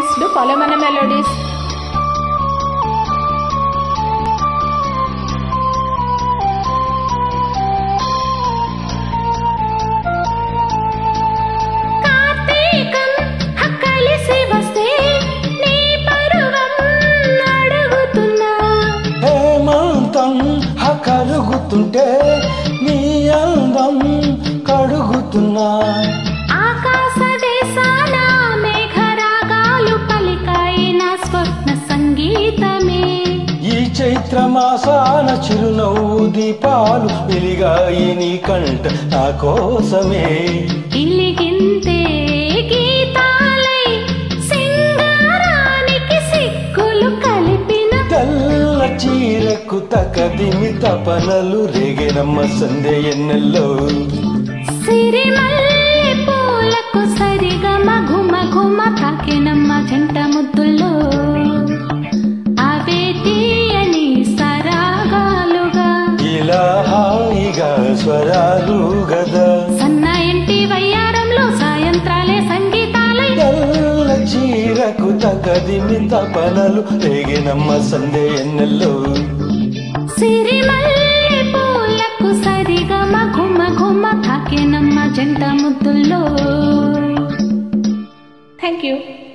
friends do follow మన melodies కార్తీకం కలిసి వస్తే నీ పరువం అడుగుతున్నా హేమంతం కరుగుతుంటే నీ అందం కడుగుతున్నా ఆకాశ దేశాన మేఘరాగాలు పలికాయిన స్వప్న సంగీతమే ఈ చైత్ర మాసాన చిరునవ్వు దీపాలు వెలిగాయి నీ కంట నా కోసమే ఇలిగింతే గీతాలై సింగారానికి సిక్కులు కలిపిన తెల్ల చీరకు తకదిమి తపనలు రేగెనమ్మ సందే ఎన్నెల్లో సిరిమల్లె పూలకు సరిగా మఘుమ ఘుమ తాకినమ్మ జంట ముద్దుల్లో అవే తీయని సరాగాలుగా ఇలా హాయిగా స్వరాలు గదా సన్న ఇంటి వయ్యారంలో సాయంత్రాలే సంగీతాలై తెల్ల చీరకు తకదిమి తపనలు రేగెనమ్మ సందే ఎన్నెల్లో సిరిమల్లె పూలకు సరిగా మఘుమ ఘుమ తాకినమ్మ జంట ముద్దుల్లో థ్యాంక్ యూ